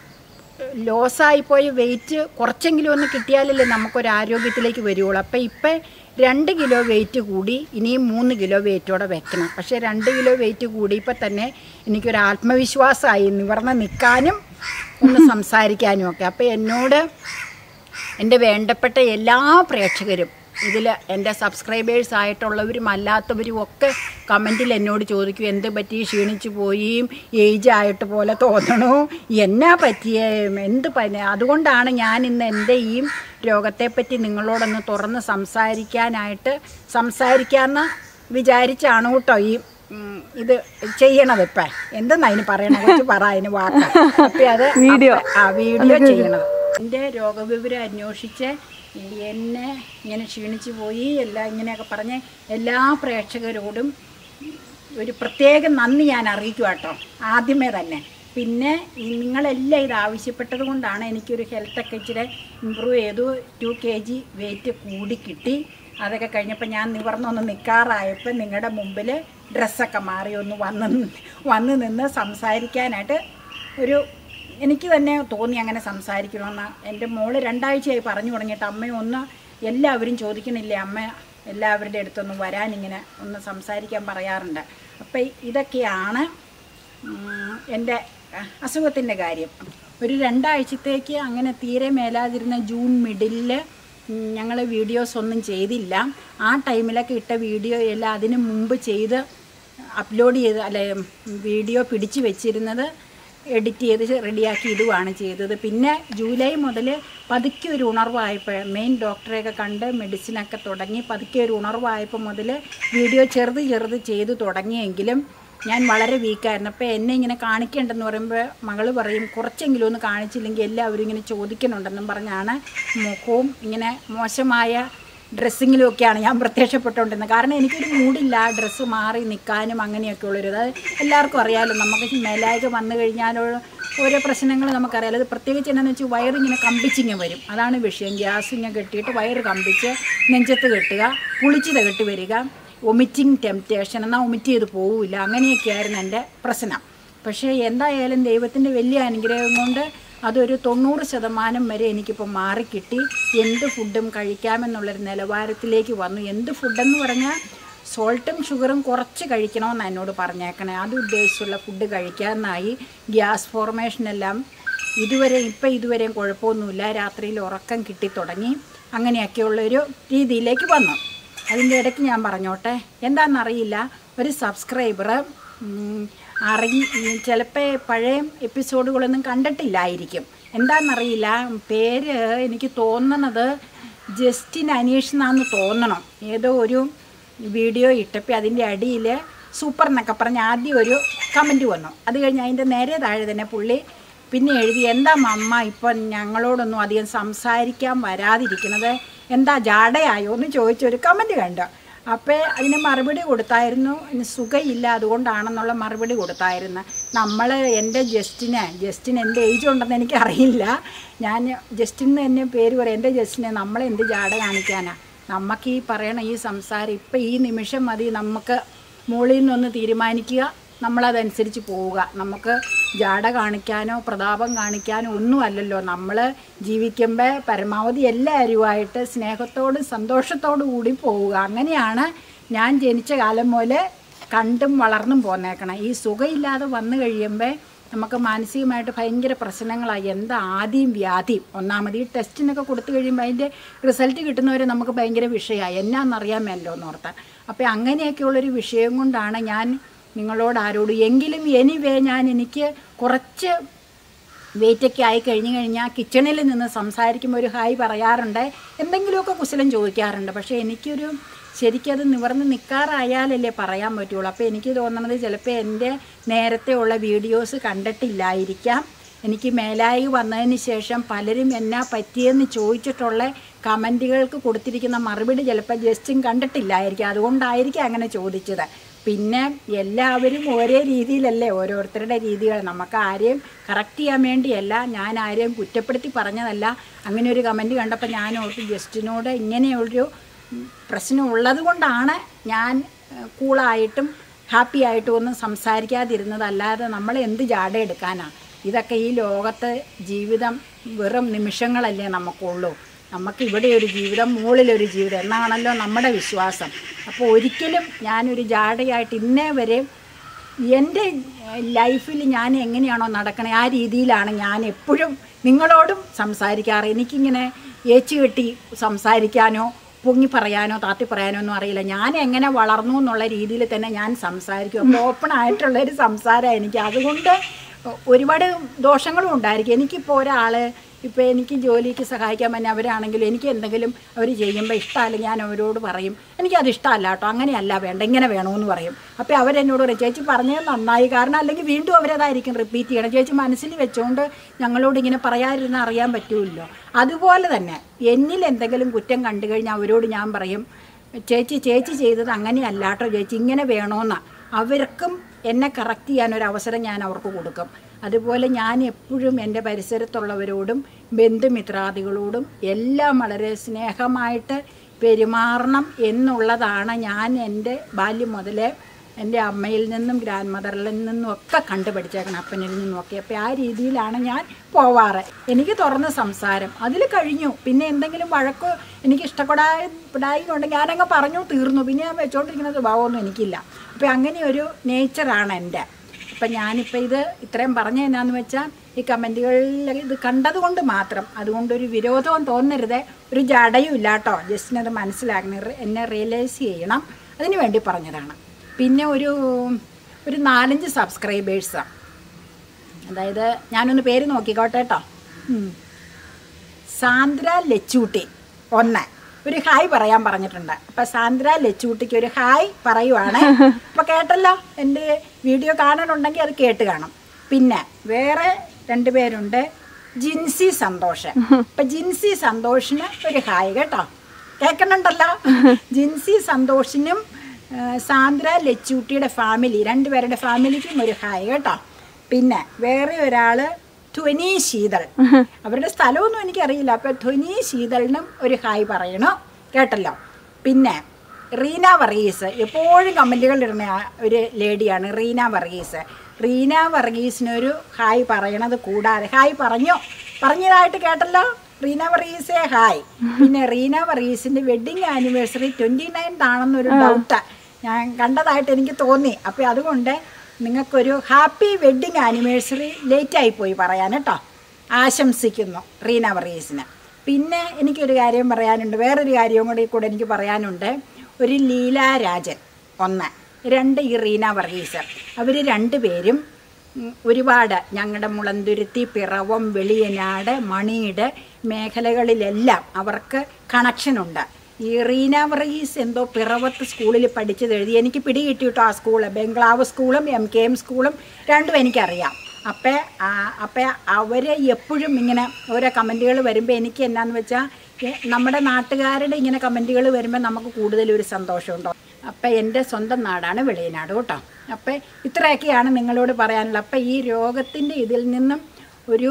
ലോസായിപ്പോയ വെയിറ്റ് കുറച്ചെങ്കിലും ഒന്ന് കിട്ടിയാലല്ലേ നമുക്കൊരു ആരോഗ്യത്തിലേക്ക് വരുവുള്ളൂ അപ്പം ഇപ്പം രണ്ട് കിലോ വെയിറ്റ് കൂടി ഇനിയും മൂന്ന് കിലോ വെയിറ്റോടെ വെക്കണം പക്ഷേ രണ്ട് കിലോ വെയിറ്റ് കൂടിയപ്പോൾ തന്നെ എനിക്കൊരു ആത്മവിശ്വാസമായി നിവർന്ന് നിൽക്കാനും ഒന്ന് സംസാരിക്കാനും ഒക്കെ അപ്പോൾ എന്നോട് എൻ്റെ വേണ്ടപ്പെട്ട എല്ലാ പ്രേക്ഷകരും ഇതിൽ എൻ്റെ സബ്സ്ക്രൈബേഴ്സ് ആയിട്ടുള്ളവരും അല്ലാത്തവരും ഒക്കെ കമൻറ്റിൽ എന്നോട് ചോദിക്കും എന്ത് പറ്റി ക്ഷീണിച്ചു പോയി ഏജ് ആയിട്ട് പോലെ തോന്നണു എന്നാ പറ്റിയ എന്ത് പനി അതുകൊണ്ടാണ് ഞാൻ ഇന്ന് എൻ്റെ ഈ രോഗത്തെപ്പറ്റി നിങ്ങളോടൊന്ന് തുറന്ന് സംസാരിക്കാനായിട്ട് സംസാരിക്കാമെന്ന് വിചാരിച്ചാണ് കേട്ടോ ഈ ഉം, ഇത് ചെയ്യണത് ഇപ്പം എന്തെന്നാ അതിന് പറയണ കുറച്ച് പറ അതിന് വാക്ക് അപ്പം അത് വീഡിയോ. ആ വീഡിയോ ചെയ്യണത് എൻ്റെ രോഗവിവരം അന്വേഷിച്ച് എന്നെ ഇങ്ങനെ ക്ഷീണിച്ചു പോയി എല്ലാം ഇങ്ങനെയൊക്കെ പറഞ്ഞ് എല്ലാ പ്രേക്ഷകരോടും ഒരു പ്രത്യേക നന്ദി ഞാൻ അറിയിക്കുക കേട്ടോ ആദ്യമേ തന്നെ പിന്നെ ഈ നിങ്ങളെല്ലാം ഇത് ആവശ്യപ്പെട്ടത് കൊണ്ടാണ് എനിക്കൊരു ഹെൽത്തൊക്കെ ഇച്ചിരി ഇമ്പ്രൂവ് ചെയ്തു ടു കെ ജി വെയിറ്റ് കൂടി കിട്ടി അതൊക്കെ കഴിഞ്ഞപ്പോൾ ഞാൻ നിവർന്നൊന്ന് നിൽക്കാറായപ്പോൾ നിങ്ങളുടെ മുമ്പിൽ ഡ്രസ്സൊക്കെ മാറി ഒന്ന് വന്ന് വന്ന് നിന്ന് സംസാരിക്കാനായിട്ട് ഒരു എനിക്ക് തന്നെ തോന്നി അങ്ങനെ സംസാരിക്കണമെന്ന് എൻ്റെ മോള് രണ്ടാഴ്ചയായി പറഞ്ഞു തുടങ്ങിയിട്ട് അമ്മ ഒന്ന് എല്ലാവരും ചോദിക്കണില്ലേ അമ്മ എല്ലാവരുടെ അടുത്തൊന്ന് വരാനിങ്ങനെ ഒന്ന് സംസാരിക്കാൻ പറയാറുണ്ട് അപ്പം ഇതൊക്കെയാണ് ഉം, എൻ്റെ അസുഖത്തിൻ്റെ കാര്യം ഒരു രണ്ടാഴ്ചത്തേക്ക് അങ്ങനെ തീരെ മേലാതിരുന്ന ജൂൺ മിഡിലിൽ ഞങ്ങൾ വീഡിയോസ് ഒന്നും ചെയ്തില്ല ആ ടൈമിലൊക്കെ ഇട്ട വീഡിയോ എല്ലാം അതിന് മുമ്പ് ചെയ്ത് അപ്ലോഡ് ചെയ്ത് അല്ലെ വീഡിയോ പിടിച്ച് വെച്ചിരുന്നത് എഡിറ്റ് ചെയ്ത് റെഡിയാക്കി ഇടുവാണ് ചെയ്തത് പിന്നെ ജൂലൈ മുതൽ പതുക്കെ ഒരു ഉണർവായപ്പോൾ മെയിൻ ഡോക്ടറെയൊക്കെ കണ്ട് മെഡിസിനൊക്കെ തുടങ്ങി പതുക്കെ ഒരു ഉണർവായപ്പോൾ മുതൽ വീഡിയോ ചെറുത് ചെറുത് ചെയ്ത് തുടങ്ങിയെങ്കിലും ഞാൻ വളരെ വീക്കായിരുന്നു അപ്പോൾ എന്നെ ഇങ്ങനെ കാണിക്കേണ്ടെന്ന് പറയുമ്പോൾ മകൾ പറയും കുറച്ചെങ്കിലും ഒന്ന് കാണിച്ചില്ലെങ്കിൽ എല്ലാവരും ഇങ്ങനെ ചോദിക്കുന്നുണ്ടെന്നും പറഞ്ഞാണ് മുഖവും ഇങ്ങനെ മോശമായ ഡ്രസ്സിങ്ങിലും ഒക്കെയാണ് ഞാൻ പ്രത്യക്ഷപ്പെട്ടുകൊണ്ടിരുന്നത് കാരണം എനിക്കൊരു മൂടില്ല ഡ്രസ്സ് മാറി നിൽക്കാനും അങ്ങനെയൊക്കെ ഉള്ളൊരു അത് എല്ലാവർക്കും അറിയാമല്ലോ നമുക്ക് മേലായൊക്കെ വന്നു കഴിഞ്ഞാലോ ഓരോ പ്രശ്നങ്ങൾ നമുക്കറിയാലോ അത് പ്രത്യേകിച്ച് എന്നാന്ന് വെച്ചാൽ വയറിങ്ങനെ കമ്പിച്ചിങ്ങനെ വരും അതാണ് വിഷയം ഗ്യാസ് ഇങ്ങനെ കെട്ടിയിട്ട് വയറ് കമ്പിച്ച് നെഞ്ചത്ത് കെട്ടുക പുളിച്ചിത കെട്ടി വരിക ഒമിറ്റിംഗ് ടെംപ്റ്റേഷൻ എന്നാൽ ഒമിറ്റ് ചെയ്ത് പോവില്ല അങ്ങനെയൊക്കെയായിരുന്നു എൻ്റെ പ്രശ്നം പക്ഷേ എന്തായാലും ദൈവത്തിൻ്റെ വലിയ അനുഗ്രഹം കൊണ്ട് അതൊരു തൊണ്ണൂറ് ശതമാനം വരെ എനിക്കിപ്പോൾ മാറിക്കിട്ടി എന്ത് ഫുഡും കഴിക്കാമെന്നുള്ളൊരു നിലവാരത്തിലേക്ക് വന്നു എന്ത് ഫുഡെന്ന് പറഞ്ഞാൽ സോൾട്ടും ഷുഗറും കുറച്ച് കഴിക്കണമെന്ന് എന്നോട് പറഞ്ഞേക്കണേ അത് ഉദ്ദേശിച്ചുള്ള ഫുഡ് കഴിക്കാമെന്നായി ഗ്യാസ് ഫോർമേഷനെല്ലാം ഇതുവരെ ഇപ്പം ഇതുവരെയും കുഴപ്പമൊന്നുമില്ല രാത്രിയിൽ ഉറക്കം കിട്ടി തുടങ്ങി അങ്ങനെയൊക്കെയുള്ളൊരു രീതിയിലേക്ക് വന്നു അതിൻ്റെ ഇടയ്ക്ക് ഞാൻ പറഞ്ഞോട്ടെ എന്താണെന്നറിയില്ല ഒരു സബ്സ്ക്രൈബർ അറിഞ്ഞ് ചിലപ്പോൾ പഴയ എപ്പിസോഡുകളൊന്നും കണ്ടിട്ടില്ലായിരിക്കും എന്താണെന്നറിയില്ല പേര് എനിക്ക് തോന്നണത് ജസ്റ്റിൻ അനീഷ് എന്നാന്ന് തോന്നണം ഏതോ ഒരു വീഡിയോ ഇട്ടപ്പോൾ അതിൻ്റെ അടിയിൽ സൂപ്പർ എന്നൊക്കെ പറഞ്ഞ് ആദ്യം ഒരു കമൻറ്റ് വന്നു അത് കഴിഞ്ഞ് അതിൻ്റെ നേരെ താഴെ തന്നെ പുള്ളി പിന്നെ എഴുതി എന്താ മമ്മ ഇപ്പം ഞങ്ങളോടൊന്നും അധികം സംസാരിക്കാൻ വരാതിരിക്കുന്നത് എന്താ ജാടയായോ എന്ന് ചോദിച്ചൊരു കമൻറ്റ് കണ്ടു അപ്പോൾ അതിന് മറുപടി കൊടുത്തായിരുന്നു ഇനി സുഖമില്ല അതുകൊണ്ടാണെന്നുള്ള മറുപടി കൊടുത്തായിരുന്നു നമ്മൾ എൻ്റെ ജസ്റ്റിന് ജസ്റ്റിന് എന്ത് ഏജ് ഉണ്ടെന്ന് എനിക്കറിയില്ല ഞാൻ ജസ്റ്റിൻ എന്ന് തന്നെ പേര് പറയും എൻ്റെ ജസ്റ്റിനെ നമ്മളെന്ത് ജാട കാണിക്കാനാ നമുക്ക് ഈ പറയണ ഈ സംസാരം ഇപ്പം ഈ നിമിഷം മതി നമുക്ക് മുകളിൽ നിന്നൊന്ന് തീരുമാനിക്കുക നമ്മളതനുസരിച്ച് പോവുക നമുക്ക് ജാട കാണിക്കാനോ പ്രതാപം കാണിക്കാനോ ഒന്നും അല്ലല്ലോ നമ്മൾ ജീവിക്കുമ്പോൾ പരമാവധി എല്ലാവരുമായിട്ട് സ്നേഹത്തോടും സന്തോഷത്തോടു കൂടി പോവുക അങ്ങനെയാണ് ഞാൻ ജനിച്ച കാലം പോലെ കണ്ടും വളർന്നും പോന്നേക്കണം ഈ സുഖമില്ലാതെ വന്നു കഴിയുമ്പോൾ നമുക്ക് മാനസികമായിട്ട് ഭയങ്കര പ്രശ്നങ്ങളായി എന്താ ആദ്യം വ്യാധിയും ഒന്നാമത് ഈ ടെസ്റ്റിനൊക്കെ കൊടുത്തു കഴിയുമ്പോൾ അതിൻ്റെ റിസൾട്ട് കിട്ടുന്നവരെ നമുക്ക് ഭയങ്കര വിഷയമായി എന്നാന്നറിയാമല്ലോ എന്നോർത്താൻ അപ്പോൾ അങ്ങനെയൊക്കെയുള്ളൊരു വിഷയം കൊണ്ടാണ് ഞാൻ നിങ്ങളോട് ആരോടും എങ്കിലും എനിവേ ഞാൻ എനിക്ക് കുറച്ച് വെയിറ്റൊക്കെ ആയി കഴിഞ്ഞ് കഴിഞ്ഞാൽ കിച്ചണിൽ നിന്ന് സംസാരിക്കുമ്പോൾ ഒരു ഹായ് പറയാറുണ്ട് എന്തെങ്കിലുമൊക്കെ കുശലം ചോദിക്കാറുണ്ട് പക്ഷേ എനിക്കൊരു ശരിക്കത് നിവർന്ന് നിൽക്കാറായാലല്ലേ പറയാൻ പറ്റുള്ളൂ അപ്പോൾ എനിക്ക് തോന്നുന്നത് ചിലപ്പോൾ എൻ്റെ നേരത്തെ ഉള്ള വീഡിയോസ് കണ്ടിട്ടില്ലായിരിക്കാം എനിക്ക് മേലായി വന്നതിന് ശേഷം പലരും എന്നാ പറ്റിയെന്ന് ചോദിച്ചിട്ടുള്ള കമൻറ്റുകൾക്ക് കൊടുത്തിരിക്കുന്ന മറുപടി ചിലപ്പോൾ ജസ്റ്റും കണ്ടിട്ടില്ലായിരിക്കും അതുകൊണ്ടായിരിക്കും അങ്ങനെ ചോദിച്ചത് പിന്നെ എല്ലാവരും ഒരേ രീതിയിലല്ലേ ഓരോരുത്തരുടെ രീതികൾ നമുക്ക് ആരെയും കറക്റ്റ് ചെയ്യാൻ വേണ്ടിയല്ല ഞാൻ ആരെയും കുറ്റപ്പെടുത്തി പറഞ്ഞതല്ല അങ്ങനെ ഒരു കമൻറ്റ് കണ്ടപ്പോൾ ഞാൻ ഓർത്ത് ജസ്റ്റിനോട് ഇങ്ങനെയൊരു പ്രശ്നം ഉള്ളത് കൊണ്ടാണ് ഞാൻ ഏഹ്, കൂളായിട്ടും ഹാപ്പി ആയിട്ടും ഒന്നും സംസാരിക്കാതിരുന്നത് അല്ലാതെ നമ്മൾ എന്ത് ജാട എടുക്കാനാണ് ഇതൊക്കെ ഈ ലോകത്ത് ജീവിതം വെറും നിമിഷങ്ങളല്ലേ നമുക്കുള്ളൂ നമുക്ക് ഇവിടെ ഒരു ജീവിതം മുകളിലൊരു ജീവിതം എന്നാണല്ലോ നമ്മുടെ വിശ്വാസം അപ്പോൾ ഒരിക്കലും ഞാനൊരു ജാടയായിട്ട് ഇന്നേ വരെ എൻ്റെ ലൈഫിൽ ഞാൻ എങ്ങനെയാണോ നടക്കണേ ആ രീതിയിലാണ് ഞാൻ എപ്പോഴും നിങ്ങളോടും സംസാരിക്കാറ് എനിക്കിങ്ങനെ ഏച്ചു കെട്ടി സംസാരിക്കാനോ പൊങ്ങി പറയാനോ താത്തി പറയാനോ ഒന്നും അറിയില്ല ഞാൻ എങ്ങനെ വളർന്നു എന്നുള്ള രീതിയിൽ തന്നെ ഞാൻ സംസാരിക്കും അപ്പോൾ ഓപ്പൺ ആയിട്ടുള്ളൊരു സംസാരമാണ് എനിക്ക് അതുകൊണ്ട് ഒരുപാട് ദോഷങ്ങളും ഉണ്ടായിരിക്കും എനിക്കിപ്പോൾ ഒരാൾ ഇപ്പോൾ എനിക്ക് ജോലിക്ക് സഹായിക്കാൻ പറ്റുന്ന അവരാണെങ്കിലും എനിക്ക് എന്തെങ്കിലും അവർ ചെയ്യുമ്പോൾ ഇഷ്ടമല്ല ഞാൻ അവരോട് പറയും എനിക്കത് ഇഷ്ടമല്ല കേട്ടോ അങ്ങനെയല്ല വേണ്ട ഇങ്ങനെ വേണമെന്ന് പറയും അപ്പോൾ അവരെന്നോട് പറയും ചേച്ചി പറഞ്ഞത് നന്നായി കാരണം അല്ലെങ്കിൽ വീണ്ടും അവരതായിരിക്കും റിപ്പീറ്റ് ചെയ്യണം ചേച്ചി മനസ്സിൽ വെച്ചുകൊണ്ട് ഞങ്ങളോട് ഇങ്ങനെ പറയാതിരുന്ന് അറിയാൻ പറ്റുമല്ലോ അതുപോലെ തന്നെ എന്നിൽ എന്തെങ്കിലും കുറ്റം കണ്ടു കഴിഞ്ഞാൽ അവരോട് ഞാൻ പറയും ചേച്ചി ചേച്ചി ചെയ്തത് അങ്ങനെയല്ല കേട്ടോ ചേച്ചി ഇങ്ങനെ വേണമെന്നാ അവർക്കും എന്നെ കറക്റ്റ് ചെയ്യാൻ ഒരു അവസരം ഞാൻ അവർക്ക് കൊടുക്കും അതുപോലെ ഞാൻ എപ്പോഴും എൻ്റെ പരിസരത്തുള്ളവരോടും ബന്ധുമിത്രാദികളോടും എല്ലാം വളരെ സ്നേഹമായിട്ട് പെരുമാറണം എന്നുള്ളതാണ് ഞാൻ എൻ്റെ ബാല്യം മുതലേ എൻ്റെ അമ്മയിൽ നിന്നും ഗ്രാൻഡ് മദറിൽ നിന്നും ഒക്കെ കണ്ടുപഠിച്ചേക്കണം അപ്പനിൽ നിന്നും ഒക്കെ അപ്പോൾ ആ രീതിയിലാണ് ഞാൻ പോവാറ് എനിക്ക് തുറന്ന സംസാരം അതിൽ കഴിഞ്ഞു പിന്നെ എന്തെങ്കിലും വഴക്കോ എനിക്ക് ഇഷ്ടപ്പെടായി പെടായിന്നുണ്ടെങ്കിൽ ഞാനങ്ങ് പറഞ്ഞു തീർന്നു പിന്നെ ഞാൻ വെച്ചോണ്ടിരിക്കുന്ന സ്വഭാവമൊന്നും എനിക്കില്ല അപ്പോൾ അങ്ങനെ ഒരു നേച്ചറാണ് എൻ്റെ അപ്പം ഞാനിപ്പോൾ ഇത് ഇത്രയും പറഞ്ഞ എന്നാന്ന് വെച്ചാൽ ഈ കമൻറ്റുകളിൽ ഇത് കണ്ടതുകൊണ്ട് മാത്രം അതുകൊണ്ടൊരു വിരോധവും തോന്നരുത് ഒരു ജടയും ഇല്ല കേട്ടോ ജസ്റ്റിന് അത് മനസ്സിലാക്കണം റി- എന്നെ റിയലൈസ് ചെയ്യണം അതിന് വേണ്ടി പറഞ്ഞതാണ് പിന്നെ ഒരു ഒരു നാലഞ്ച് സബ്സ്ക്രൈബേഴ്സാണ് അതായത് ഞാനൊന്ന് പേര് നോക്കിക്കോട്ടെ കേട്ടോ ഉം. സാന്ദ്ര ലച്ചൂട്ടി ഒന്ന് ഒരു ഹായ് പറയാൻ പറഞ്ഞിട്ടുണ്ട് അപ്പൊ സാന്ദ്ര ലച്ചൂട്ടിക്ക് ഒരു ഹായ് പറയുവാണ് അപ്പൊ കേട്ടല്ലോ എൻ്റെ വീഡിയോ കാണാനുണ്ടെങ്കിൽ അത് കേട്ട് കാണും പിന്നെ വേറെ രണ്ടുപേരുണ്ട് ജിൻസി സന്തോഷ് അപ്പൊ ജിൻസി സന്തോഷിന് ഒരു ഹായ് കേട്ടോ കേൾക്കണുണ്ടല്ലോ ജിൻസി സന്തോഷിനും ആ, സാന്ദ്ര ലച്ചൂട്ടിയുടെ ഫാമിലി രണ്ടുപേരുടെ ഫാമിലിക്കും ഒരു ഹായ് കേട്ടോ പിന്നെ വേറെ ഒരാള് ധ്വനി ശീതൾ അവരുടെ സ്ഥലമൊന്നും എനിക്കറിയില്ല അപ്പൊ ധ്വനി ശീതളിനും ഒരു ഹായ് പറയണു കേട്ടല്ലോ പിന്നെ റീന വർഗീസ് എപ്പോഴും കമൻറ്റുകൾ ഇടുന്ന ആ ഒരു ലേഡിയാണ് റീന വർഗീസ് റീന വർഗീസിനൊരു ഹായ് പറയണത് കൂടാതെ ഹായ് പറഞ്ഞു പറഞ്ഞതായിട്ട് കേട്ടല്ലോ റീന വർഗീസേ ഹായ് പിന്നെ റീന വർഗീസിന്റെ വെഡിങ് ആനിവേഴ്സറി ട്വന്റി നയൻത് ആണെന്നൊരു ഡൗട്ട് ഞാൻ കണ്ടതായിട്ട് എനിക്ക് തോന്നി അപ്പോൾ അതുകൊണ്ട് നിങ്ങൾക്കൊരു ഹാപ്പി വെഡിങ് ആനിവേഴ്സറി ലേറ്റായി പോയി പറയാൻ കേട്ടോ ആശംസിക്കുന്നു റീന വർഗീസിന് പിന്നെ എനിക്കൊരു കാര്യം പറയാനുണ്ട് വേറൊരു കാര്യവും കൂടി കൂടെ എനിക്ക് പറയാനുണ്ട് ഒരു ലീല രാജൻ ഒന്ന് രണ്ട് ഈ റീന വർഗീസ് അവർ രണ്ടുപേരും ഉം, ഒരുപാട് ഞങ്ങളുടെ മുളന്തുരുത്തി പിറവം വെളിയനാട് മണിയുടെ മേഖലകളിലെല്ലാം അവർക്ക് കണക്ഷനുണ്ട് ഈ റീന വർഗീസ് എന്തോ പിറവത്ത് സ്കൂളിൽ പഠിച്ചത് എഴുതി എനിക്ക് പിടി കിട്ടിയിട്ടോ ആ സ്കൂള് ബംഗ്ലാവ് സ്കൂളും എം കെ എം സ്കൂളും രണ്ടും എനിക്കറിയാം അപ്പം അപ്പം അവർ എപ്പോഴും ഇങ്ങനെ ഓരോ കമൻറ്റുകൾ വരുമ്പോൾ എനിക്ക് എന്നാന്ന് വെച്ചാൽ നമ്മുടെ നാട്ടുകാരുടെ ഇങ്ങനെ കമൻറ്റുകൾ വരുമ്പോൾ നമുക്ക് കൂടുതൽ ഒരു സന്തോഷമുണ്ടോ അപ്പം എൻ്റെ സ്വന്തം നാടാണ് വെളിയനാട് കേട്ടോ അപ്പം ഇത്രയൊക്കെയാണ് നിങ്ങളോട് പറയാനുള്ളത് അപ്പം ഈ രോഗത്തിൻ്റെ ഇതിൽ നിന്നും ഒരു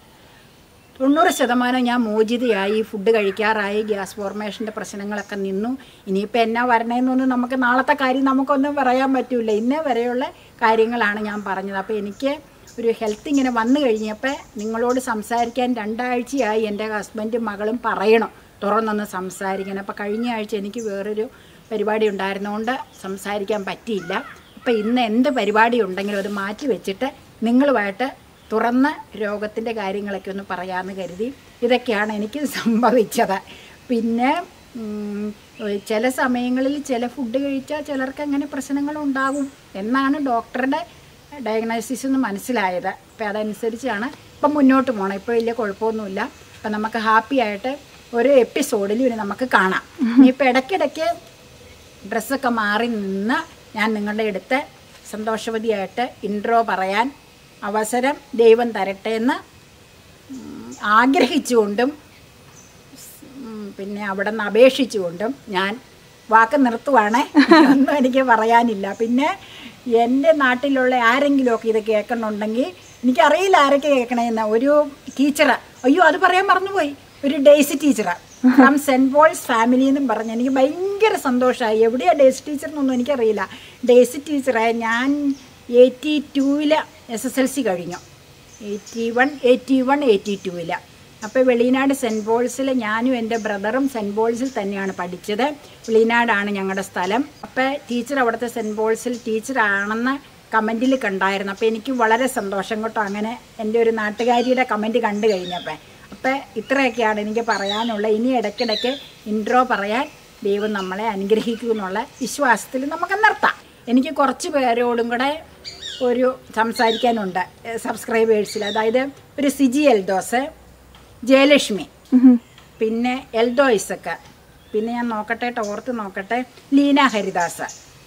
തൊണ്ണൂറ് ശതമാനം ഞാൻ മോചിതയായി ഫുഡ് കഴിക്കാറായി ഗ്യാസ് ഫോർമേഷൻ്റെ പ്രശ്നങ്ങളൊക്കെ നിന്നു ഇനിയിപ്പോൾ എന്നാ വരണേന്നൊന്നും നമുക്ക് നാളത്തെ കാര്യം നമുക്കൊന്നും പറയാൻ പറ്റില്ല ഇന്നേ വരെയുള്ള കാര്യങ്ങളാണ് ഞാൻ പറഞ്ഞത് അപ്പോൾ എനിക്ക് ഒരു ഹെൽത്ത് ഇങ്ങനെ വന്നു കഴിഞ്ഞപ്പോൾ നിങ്ങളോട് സംസാരിക്കാൻ രണ്ടാഴ്ചയായി എൻ്റെ ഹസ്ബൻഡും മകളും പറയണം തുറന്നൊന്ന് സംസാരിക്കണം അപ്പോൾ കഴിഞ്ഞ ആഴ്ച എനിക്ക് വേറൊരു പരിപാടി ഉണ്ടായിരുന്നതുകൊണ്ട് സംസാരിക്കാൻ പറ്റിയില്ല അപ്പോൾ ഇന്ന് എന്ത് പരിപാടി ഉണ്ടെങ്കിലും അത് മാറ്റി വെച്ചിട്ട് നിങ്ങളുമായിട്ട് തുറന്ന രോഗത്തിൻ്റെ കാര്യങ്ങളൊക്കെ ഒന്ന് പറയാമെന്ന് കരുതി ഇതൊക്കെയാണ് എനിക്ക് സംഭവിച്ചത് പിന്നെ ഉം, ചില സമയങ്ങളിൽ ചില ഫുഡ് കഴിച്ചാൽ ചിലർക്ക് അങ്ങനെ പ്രശ്നങ്ങളുണ്ടാകും എന്നാണ് ഡോക്ടറുടെ ഡയഗ്നോസിസ് എന്ന് മനസ്സിലായത് അപ്പോൾ അതനുസരിച്ചാണ് ഇപ്പം മുന്നോട്ട് പോകണം ഇപ്പോൾ വലിയ കുഴപ്പമൊന്നുമില്ല അപ്പം നമുക്ക് ഹാപ്പി ആയിട്ട് ഓരോ എപ്പിസോഡിലും ഇനി നമുക്ക് കാണാം ഇനിയിപ്പോൾ ഇടയ്ക്കിടയ്ക്ക് ഡ്രസ്സൊക്കെ മാറി നിന്ന് ഞാൻ നിങ്ങളുടെ അടുത്ത് സന്തോഷവതിയായിട്ട് ഇൻട്രോ പറയാൻ അവസരം ദൈവം തരട്ടെ എന്ന് ഉം, ആഗ്രഹിച്ചുകൊണ്ടും ഉം, പിന്നെ അവിടെ നിന്ന് അപേക്ഷിച്ചുകൊണ്ടും ഞാൻ വാക്ക് നിർത്തുവാണ് ഒന്നും എനിക്ക് പറയാനില്ല പിന്നെ എൻ്റെ നാട്ടിലുള്ള ആരെങ്കിലുമൊക്കെ ഇത് കേൾക്കണമെന്നുണ്ടെങ്കിൽ എനിക്കറിയില്ല ആരൊക്കെ കേൾക്കണമെന്ന് ഒരു ടീച്ചർ അയ്യോ അത് പറയാൻ മറന്നുപോയി ഒരു Daisy teacher from Saint Paul's family എന്നും പറഞ്ഞ് എനിക്ക് ഭയങ്കര സന്തോഷമായി എവിടെയാണ് ഡേയ്സി ടീച്ചർ എന്നൊന്നും എനിക്കറിയില്ല ഡേയ്സി ടീച്ചറെ ഞാൻ എയ്റ്റി ടൂവിൽ എസ് എസ് എൽ സി കഴിഞ്ഞു eighty one eighty one eighty ടൂവിൽ അപ്പോൾ വെളിനാട് സെൻറ്റ് പോൾസിൽ ഞാനും എൻ്റെ ബ്രദറും സെൻറ്റ് പോൾസിൽ തന്നെയാണ് പഠിച്ചത് വെളിനാടാണ് ഞങ്ങളുടെ സ്ഥലം അപ്പോൾ ടീച്ചർ അവിടുത്തെ സെൻറ്റ് പോൾസിൽ ടീച്ചറാണെന്ന് കമൻറ്റിൽ കണ്ടായിരുന്നു അപ്പോൾ എനിക്ക് വളരെ സന്തോഷം കേട്ടോ അങ്ങനെ എൻ്റെ ഒരു നാട്ടുകാരിയുടെ കമൻറ്റ് കണ്ടു കഴിഞ്ഞപ്പോൾ അപ്പം ഇത്രയൊക്കെയാണ് എനിക്ക് പറയാനുള്ള ഇനി ഇടയ്ക്കിടയ്ക്ക് ഇൻട്രോ പറയാൻ ദൈവം നമ്മളെ അനുഗ്രഹിക്കും എന്നുള്ള വിശ്വാസത്തിൽ നമുക്ക് നിർത്താം എനിക്ക് കുറച്ച് പേരോടും കൂടെ ഒരു സംസാരിക്കാനുണ്ട് സബ്സ്ക്രൈബേഴ്സിൽ അതായത് ഒരു സിജി എൽദോസ് ജയലക്ഷ്മി പിന്നെ എൽദോ ഇസക്ക പിന്നെ ഞാൻ നോക്കട്ടെ ഓർത്ത് നോക്കട്ടെ ലീന ഹരിദാസ്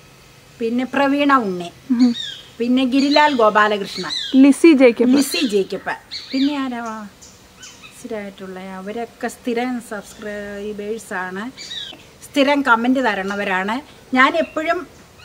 പിന്നെ പ്രവീണ ഉണ്ണി പിന്നെ ഗിരിലാൽ ഗോപാലകൃഷ്ണൻ ലിസി ജേക്കബ് ലിസി ജേക്കപ്പ് പിന്നെ ആരാ സ്ഥിരമായിട്ടുള്ള അവരൊക്കെ സ്ഥിരം സബ്സ്ക്രൈബേഴ്സാണ് സ്ഥിരം കമൻറ്റ് തരണവരാണ് ഞാൻ എപ്പോഴും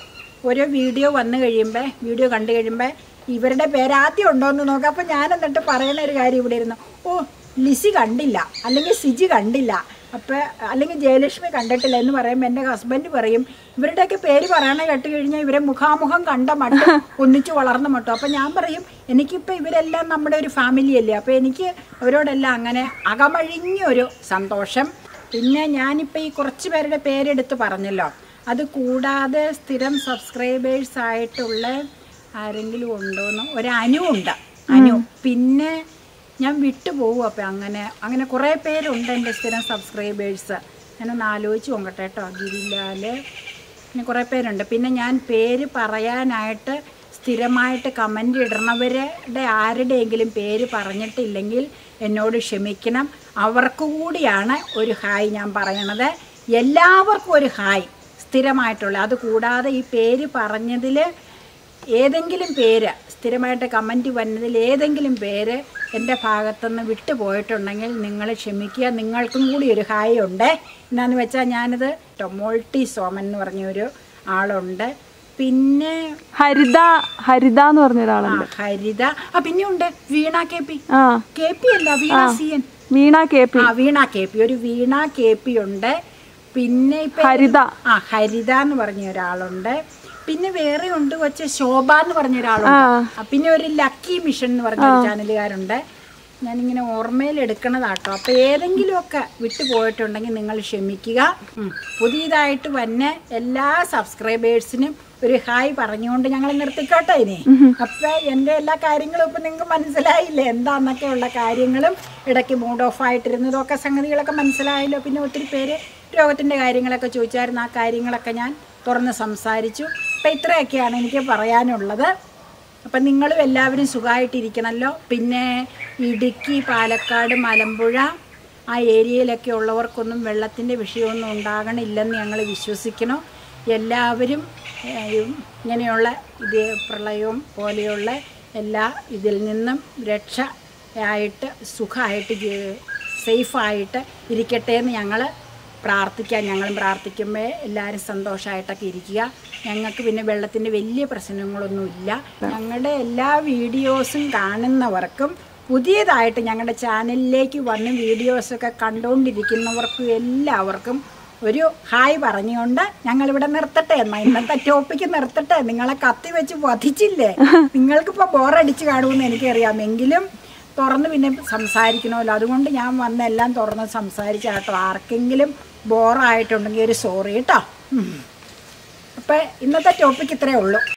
ഓരോ വീഡിയോ വന്നു കഴിയുമ്പോൾ വീഡിയോ കണ്ടു കഴിയുമ്പോൾ ഇവരുടെ പേര് ആദ്യം ഉണ്ടോ എന്ന് നോക്കാം അപ്പോൾ ഞാൻ എന്നിട്ട് പറയുന്ന ഒരു കാര്യം ഇവിടെ ഇരുന്നു ഓ ലിസി കണ്ടില്ല അല്ലെങ്കിൽ സിജി കണ്ടില്ല അപ്പോൾ അല്ലെങ്കിൽ ജയലക്ഷ്മി കണ്ടിട്ടില്ല എന്ന് പറയുമ്പോൾ എൻ്റെ ഹസ്ബൻഡ് പറയും ഇവരുടെയൊക്കെ പേര് പറയണ കേട്ട് കഴിഞ്ഞാൽ ഇവരെ മുഖാമുഖം കണ്ട മട്ടും ഒന്നിച്ച് വളർന്ന മട്ടും അപ്പം ഞാൻ പറയും എനിക്കിപ്പോൾ ഇവരെല്ലാം നമ്മുടെ ഒരു ഫാമിലി അല്ലേ അപ്പോൾ എനിക്ക് അവരോടെല്ലാം അങ്ങനെ അകമഴിഞ്ഞൊരു സന്തോഷം പിന്നെ ഞാനിപ്പോൾ ഈ കുറച്ച് പേരുടെ പേരെടുത്ത് പറഞ്ഞല്ലോ അത് കൂടാതെ സ്ഥിരം സബ്സ്ക്രൈബേഴ്സ് ആയിട്ടുള്ള ആരെങ്കിലും ഉണ്ടോയെന്ന് ഒരു അനു ഉണ്ട് അനു പിന്നെ ഞാൻ വിട്ടുപോകും അപ്പം അങ്ങനെ അങ്ങനെ കുറേ പേരുണ്ട് എൻ്റെ സ്ഥിരം സബ്സ്ക്രൈബേഴ്സ് ഞാനൊന്ന് ആലോചിച്ച് നോക്കട്ടെ കേട്ടോ ഗിരിലാല് പിന്നെ കുറേ പേരുണ്ട് പിന്നെ ഞാൻ പേര് പറയാനായിട്ട് സ്ഥിരമായിട്ട് കമൻ്റ് ഇടണവരുടെ ആരുടെയെങ്കിലും പേര് പറഞ്ഞിട്ടില്ലെങ്കിൽ എന്നോട് ക്ഷമിക്കണം അവർക്ക് കൂടിയാണ് ഒരു ഹായ് ഞാൻ പറയണത് എല്ലാവർക്കും ഒരു ഹായ് സ്ഥിരമായിട്ടുള്ള അത് കൂടാതെ ഈ പേര് പറഞ്ഞതിൽ ഏതെങ്കിലും പേര് സ്ഥിരമായിട്ട് കമൻറ്റ് വന്നതിൽ ഏതെങ്കിലും പേര് എൻ്റെ ഭാഗത്തുനിന്ന് വിട്ടു പോയിട്ടുണ്ടെങ്കിൽ നിങ്ങൾ ക്ഷമിക്കുക നിങ്ങൾക്കും കൂടി ഒരു ഹായ് ഉണ്ട് എന്നാന്ന് വെച്ചാൽ ഞാനിത് ടൊമോൾട്ടി സോമൻ എന്ന് പറഞ്ഞൊരു ആളുണ്ട് പിന്നെ ഹരിത ഹരിത എന്ന് പറഞ്ഞ ആ, ഒരാളുണ്ട് ഹരിത ആ പിന്നെ ഉണ്ട് വീണ കെ പി ആ കെ പി അല്ല Veena C N Veena K P ആ വീണ കെ പി ഒരു വീണ കെ പി ഉണ്ട് പിന്നെ ഇപ്പൊ ഹരിത ആ ഹരിത എന്ന് പറഞ്ഞ ഒരാളുണ്ട് പിന്നെ വേറെ ഉണ്ട് കൊച്ച ശോഭ എന്ന് പറഞ്ഞ ഒരാളുണ്ട് ആ, പിന്നെ ഒരു ലക്കി മിഷൻ എന്ന് പറഞ്ഞ ഒരു ചാനലുകാരുണ്ട് ഞാനിങ്ങനെ ഓർമ്മയിൽ എടുക്കണതാട്ടോ അപ്പൊ ഏതെങ്കിലുമൊക്കെ വിട്ടു പോയിട്ടുണ്ടെങ്കിൽ നിങ്ങൾ ക്ഷമിക്കുക ഉം. പുതിയതായിട്ട് വന്ന എല്ലാ സബ്സ്ക്രൈബേഴ്സിനും ഒരു ഹായ് പറഞ്ഞുകൊണ്ട് ഞങ്ങൾ നിർത്തിക്കോട്ടെ ഇനി അപ്പൊ എൻ്റെ എല്ലാ കാര്യങ്ങളും ഇപ്പൊ നിങ്ങൾക്ക് മനസ്സിലായില്ലേ എന്താന്നൊക്കെ ഉള്ള കാര്യങ്ങളും ഇടയ്ക്ക് മൂഡ് ഓഫ് ആയിട്ടിരുന്നതും ഒക്കെ സംഗതികളൊക്കെ മനസ്സിലായല്ലോ പിന്നെ ഒത്തിരി പേര് രോഗത്തിന്റെ കാര്യങ്ങളൊക്കെ ചോദിച്ചായിരുന്നു ആ കാര്യങ്ങളൊക്കെ ഞാൻ തുറന്ന് സംസാരിച്ചു അപ്പം ഇത്രയൊക്കെയാണ് എനിക്ക് പറയാനുള്ളത് അപ്പം നിങ്ങളും എല്ലാവരും സുഖമായിട്ടിരിക്കണമല്ലോ പിന്നെ ഇടുക്കി പാലക്കാട് മലമ്പുഴ ആ ഏരിയയിലൊക്കെ ഉള്ളവർക്കൊന്നും വെള്ളത്തിൻ്റെ വിഷയമൊന്നും ഉണ്ടാകണില്ലെന്ന് ഞങ്ങൾ വിശ്വസിക്കണം എല്ലാവരും ഏഹ്, ഇങ്ങനെയുള്ള ഇത് പ്രളയവും പോലെയുള്ള എല്ലാ ഇതിൽ നിന്നും രക്ഷ ആയിട്ട് സുഖമായിട്ട് സേഫായിട്ട് ഇരിക്കട്ടെ എന്ന് ഞങ്ങൾ പ്രാർത്ഥിക്കാം ഞങ്ങളും പ്രാർത്ഥിക്കുമ്പോൾ എല്ലാവരും സന്തോഷമായിട്ടൊക്കെ ഇരിക്കുക ഞങ്ങൾക്ക് പിന്നെ വെള്ളത്തിൻ്റെ വലിയ പ്രശ്നങ്ങളൊന്നുമില്ല ഞങ്ങളുടെ എല്ലാ വീഡിയോസും കാണുന്നവർക്കും പുതിയതായിട്ട് ഞങ്ങളുടെ ചാനലിലേക്ക് വന്ന് വീഡിയോസൊക്കെ കണ്ടുകൊണ്ടിരിക്കുന്നവർക്കും എല്ലാവർക്കും ഒരു ഹായ് പറഞ്ഞുകൊണ്ട് ഞങ്ങളിവിടെ നിർത്തട്ടെ എന്നാ ഇന്നത്തെ ടോപ്പിക്ക് നിർത്തട്ടെ നിങ്ങളെ കത്തി വെച്ച് വധിച്ചില്ലേ നിങ്ങൾക്കിപ്പോൾ ബോറടിച്ച് കാണുമെന്ന് എനിക്കറിയാം എങ്കിലും തുറന്ന് പിന്നെ സംസാരിക്കണമല്ലോ അതുകൊണ്ട് ഞാൻ വന്ന് എല്ലാം തുറന്ന് സംസാരിച്ചാട്ടോ ആർക്കെങ്കിലും ബോറായിട്ടുണ്ടെങ്കിൽ ഒരു സോറി കേട്ടോ അപ്പം ഇന്നത്തെ ടോപ്പിക്ക് ഇത്രയേ ഉള്ളൂ